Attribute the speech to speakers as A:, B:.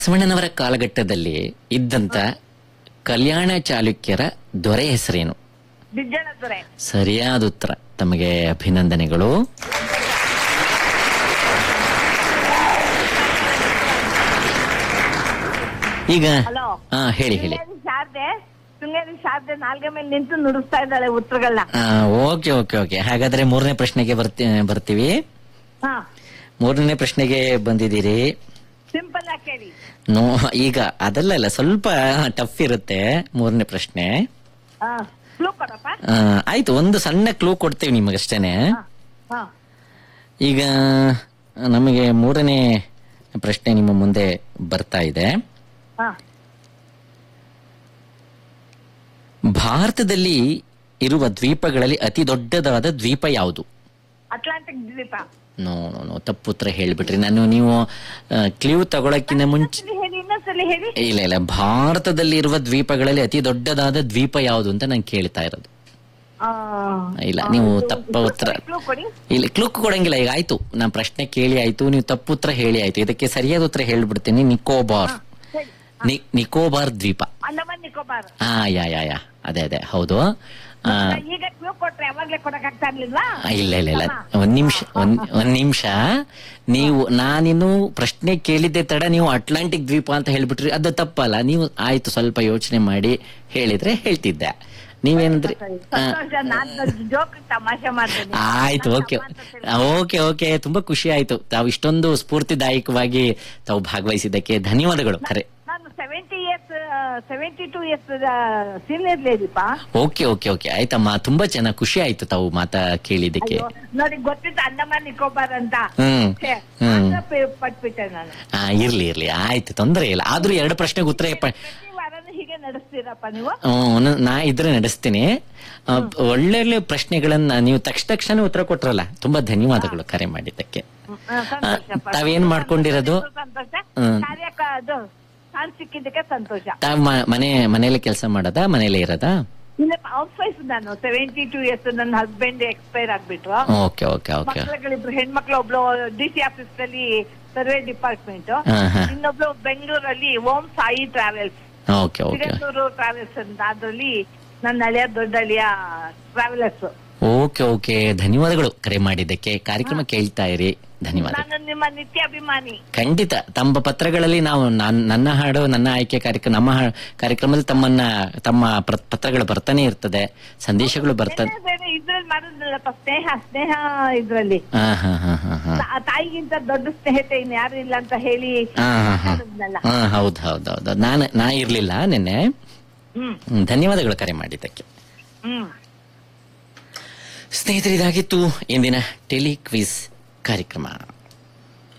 A: ಬಸವಣ್ಣನವರ ಕಾಲಘಟ್ಟದಲ್ಲಿ ಇದ್ದಂತ ಕಲ್ಯಾಣ ಚಾಲುಕ್ಯರ ದೊರೆ ಹೆಸರೇನು
B: ಬಿಜ್ಜಳ ದೊರೆ
A: ಸರಿಯಾದ ಉತ್ತರ ತಮಗೆ ಅಭಿನಂದನೆಗಳು ಈಗ
B: ಹಲೋ
A: ಹಾ ಹೇಳಿ ಹೇಳಿ
B: ಶೃಂಗೇರಿ ಶಾರದೆ ಶೃಂಗೇರಿ ಶಾರದೆ ನಾಲ್ಗೆ ಮೇಲೆ ನಿಂತು ನುಡಿಸ್ತಾ ಇದ್ದಾಳೆ ಉತ್ತರಗಳನ್ನ
A: ಆ, ಓಕೆ ಓಕೆ ಓಕೆ ಹಾಗಾದ್ರೆ ಮೂರನೇ ಪ್ರಶ್ನೆಗೆ ಬರ್ತಿ ಬರ್ತೀವಿ
B: ಹಾ
A: ಮೂರನೇ ಪ್ರಶ್ನೆಗೆ ಬಂದಿದ್ದೀರಿ
B: ಸಿಂಪಲ್ ಆಗಿ ಕೇಳಿ
A: ನೋ ಈಗ ಅದಲ್ಲ ಅಲ್ಲ ಸ್ವಲ್ಪ ಟಫ್ ಇರುತ್ತೆ ಮೂರನೇ ಪ್ರಶ್ನೆ
B: ಹಾ ಕ್ಲೂ ಕೊಡಪ್ಪ
A: ಆ, ಆಯ್ತು ಒಂದು ಸಣ್ಣ ಕ್ಲೂ ಕೊಡ್ತೀವಿ ನಿಮಗಷ್ಟೇನೆ
B: ಹಾ ಹಾ
A: ಈಗ ನಮಗೆ ಮೂರನೇ ಪ್ರಶ್ನೆ ನಿಮ್ಮ ಮುಂದೆ ಬರ್ತಾ ಇದೆ
B: ಹಾ
A: ಭಾರತದಲ್ಲಿ ಇರುವ ದ್ವೀಪಗಳಲ್ಲಿ ಅತಿ ದೊಡ್ಡದಾದ ದ್ವೀಪ ಯಾವುದು
B: ಅಟ್ಲಾಂಟಿಕ್ ದ್ವೀಪ
A: ನೋ ನೋ ನೋ ತಪ್ಪು ಉತ್ತರ ಹೇಳ್ಬಿಟ್ರಿ ನಾನು ನೀವು ಕ್ಲೂ ತಗೊಳಕ್ಕಿಂತ ಮುಂಚೆ
B: ಇನ್ನೊಂದ್ಸಲಿ ಹೇಳಿ ಇನ್ನೊಂದ್ಸಲಿ ಹೇಳಿ
A: ಇಲ್ಲ ಇಲ್ಲ ಭಾರತದಲ್ಲಿ ಇರುವ ದ್ವೀಪಗಳಲ್ಲಿ ಅತಿ ದೊಡ್ಡದಾದ ದ್ವೀಪ ಯಾವುದು ಅಂತ ನಾನು ಕೇಳ್ತಾ ಇರೋದು ಇಲ್ಲ, ನೀವು ತಪ್ಪ ಉತ್ತರ-
B: ಕ್ಲೂ ಕೊಡಿ
A: ಇಲ್ಲ ಕ್ಲುಕ್ ಕೊಡಂಗಿಲ್ಲ ಈಗ ಆಯ್ತು ನಾನು ಪ್ರಶ್ನೆ ಕೇಳಿ ಆಯ್ತು ನೀವು ತಪ್ಪು ಉತ್ತರ ಹೇಳಿ ಆಯ್ತು ಇದಕ್ಕೆ ಸರಿಯಾದ ಉತ್ತರ ಹೇಳ್ಬಿಡ್ತೀನಿ ನಿಕೋಬಾರ್
B: ಹೇಳಿ
A: ನಿ- ನಿಕೋಬಾರ್ ದ್ವೀಪ
B: ಅಂಡಮಾನ್ ನಿಕೋಬಾರ್
A: ಹಾ ಯಾ ಯಾ ಯಾ ಅದೇ ಅದೇ ಹೌದು ಆ,
B: ಈಗ ಕ್ಲೂ ಕೊಟ್ರೆ ಯಾವಾಗ್ಲೇ ಕೊಡಕ್ ಆಗ್ತಾ ಇರ್ಲಿಲ್ವಾ
A: ಆ, ಇಲ್ಲ ಇಲ್ಲ ಇಲ್ಲ ಒಂದ್ ನಿಮಿಷ ಒಂದ್ ಒಂದ್ ನಿಮಿಷ ನೀವು ನಾನಿನ್ನು ಪ್ರಶ್ನೆ ಕೇಳಿದ್ದೆ ತಡ ನೀವು ಅಟ್ಲಾಂಟಿಕ್ ದ್ವೀಪ ಅಂತ ಹೇಳ್ಬಿಟ್ರಿ ಅದು ತಪ್ಪಲ್ಲ ನೀವು ಆಯ್ತು ಸ್ವಲ್ಪ ಯೋಚನೆ ಮಾಡಿ ಹೇಳಿದ್ರೆ ಹೇಳ್ತಿದ್ದೆ ನೀವೇನಂದ್ರಿ ಆ,
B: ಸಂತೋಷ ನಾನ್ ಜೋಕ್ ತಮಾಷೆ ಮಾಡ್ತೇನೆ
A: ಆಯ್ತು ಓಕೆ ಓಕೆ ಓಕೆ ತುಂಬಾ ಖುಷಿ ಆಯ್ತು ತಾವು ಇಷ್ಟೊಂದು ಸ್ಫೂರ್ತಿದಾಯಕವಾಗಿ ತಾವು ಭಾಗವಹಿಸಿದ್ದಕ್ಕೆ ಧನ್ಯವಾದಗಳು ಖರೆ
B: ನಾನು seventy years seventy two years senior ಲೇಡಿಪ್ಪ
A: ಓಕೆ ಓಕೆ ಓಕೆ ಆಯ್ತಮ್ಮ ತುಂಬಾ ಚೆನ್ನಾಗಿ ಖುಷಿ ಆಯ್ತು ತಾವು ಮಾತಾ ಕೇಳಿದ್ದಕ್ಕೆ
B: ಅಯ್ಯೋ, ನೋಡಿ ಗೊತ್ತಿತ್ತು ಅಂಡಮಾನ್ ನಿಕೋಬಾರ್ ಅಂತ
A: ಹ್ಮ್
B: ಛೆ,
A: ಹ್ಮ್
B: ಮಾತ್ರ ಪೆ- ಪಟ್ಬಿಟ್ಟೆ ನಾನು
A: ಆ ಇರ್ಲಿ ಇರ್ಲಿ ಆಯ್ತು ತೊಂದರೆ ಇಲ್ಲ ಆದ್ರೂ ಎರಡು ಪ್ರಶ್ನೆಗೆ ಉತ್ತರ ಪ-
B: ಪ್ರತಿ ವಾರನೂ ಹೀಗೆ ನಡೆಸ್ತೀರಪ್ಪ ನೀವು
A: ಹ್ಮ್, ಒಂದೊಂದ್- ನಾ ಇದ್ರೆ ನಡೆಸ್ತೀನಿ ಆ, ಒಳ್ಳೊಳ್ಳೆ ಪ್ರಶ್ನೆಗಳನ್ನ ನೀವು ತಕ್ಷಣ ತಕ್ಷಣ ಉತ್ತರ ಕೊಟ್ರಲ್ಲ ತುಂಬಾ ಧನ್ಯವಾದಗಳು ಕರೆ ಮಾಡಿದ್ದಕ್ಕೆ
B: ಹ್ಮ್, ಸಂತೋಷಪ್ಪ.
A: ತಾವೇನ್ ಮಾಡ್ಕೊಂಡಿರೋದು?
B: ಸಂತೋಷ
A: ಹ್ಮ್.
B: ಕಾರ್ಯ ಅದು ಕಾಣ್ ಸಿಕ್ಕಿದ್ದಕ್ಕೆ ಸಂತೋಷ
A: ತಾವ್ ಮ- ಮನೆ ಮನೇಲಿ ಕೆಲಸ ಮಾಡದಾ ಮನೇಲೆ ಇರೋದಾ
B: ಇಲ್ಲ ಹೌಸ್ ವೈಫ್ ನಾನು ಸೆವೆಂಟಿ ಟೂ ಇಯರ್ಸ್ ನನ್ನ ಹಸ್ಬೆಂಡ್ ಎಕ್ಸ್ಪೈರ್ ಆಗ್ಬಿಟ್ರು
A: ಓಕೆ ಓಕೆ ಓಕೆ
B: ಮಕ್ಕಳುಗಳಿಬ್ರು ಹೆಣ್ಮಕ್ಳು ಒಬ್ಳು ಡಿ ಸಿ ಆಫೀಸ್ ಅಲ್ಲಿ ಸರ್ವೆ ಡಿಪಾರ್ಟ್ಮೆಂಟ್
A: ಹಾ ಹಾ
B: ಇನ್ನೊಬ್ಳು ಬೆಂಗಳೂರಲ್ಲಿ Om Sai travels
A: okay okay
B: Sigandur travels ಅಂತ ಅದ್ರಲ್ಲಿ ನನ್ನ ಅಳಿಯ ದೊಡ್ಡ ಅಳಿಯ ಟ್ರಾವೆಲರ್ಸ್
A: ಓಕೆ ಓಕೆ ಧನ್ಯವಾದಗಳು ಕರೆ ಮಾಡಿದ್ದಕ್ಕೆ ಕಾರ್ಯಕ್ರಮ ಕೇಳ್ತಾ ಇರಿ ಧನ್ಯವಾದ
B: ನಾನು ನಿಮ್ಮ ನಿತ್ಯ ಅಭಿಮಾನಿ
A: ಖಂಡಿತ ತಮ್ಮ ಪತ್ರಗಳಲ್ಲಿ ನಾವು ನಾನ್- ನನ್ನ ಹಾಡು ನನ್ನ ಆಯ್ಕೆ ಕಾರ್ಯಕ್ರಮ ನಮ್ಮ ಹಾ- ಕಾರ್ಯಕ್ರಮದಲ್ಲಿ ತಮ್ಮನ್ನ ತಮ್ಮ ಪ್ರ- ಪತ್ರಗಳು ಬರ್ತಾನೆ ಇರ್ತದೆ ಸಂದೇಶಗಳು ಬರ್ತದೆ
B: ಬೇರೆ ಬೇರೆ ಇದ್ರಲ್ಲಿ ಮಾಡಿದ್ರಲ್ಲಪ್ಪ ಸ್ನೇಹ ಸ್ನೇಹ ಇದ್ರಲ್ಲಿ
A: ಹಾ ಹಾ ಹಾ ಹಾ ಹಾ
B: ತಾ- ತಾಯಿಗಿಂತ ದೊಡ್ಡ ಸ್ನೇಹಿತೆ ಇನ್ ಯಾರು ಇಲ್ಲ ಅಂತ ಹೇಳಿ
A: ಹಾ ಹಾ ಹಾ
B: ಮಾಡಿದ್ನಲ್ಲ.
A: ಹಾ ಹೌದು ಹೌದು ಹೌದು ನಾನು ನಾ ಇರ್ಲಿಲ್ಲ ನಿನ್ನೆ
B: ಹ್ಮ್
A: ಹ್ಮ್, ಧನ್ಯವಾದಗಳು ಕರೆ ಮಾಡಿದ್ದಕ್ಕೆ
B: ಹ್ಮ್
A: ಸ್ನೇಹಿತರೆ ಇದಾಗಿತ್ತು ಇಂದಿನ ಟೆಲಿ ಕ್ವಿಸ್ ಕಾರ್ಯಕ್ರಮ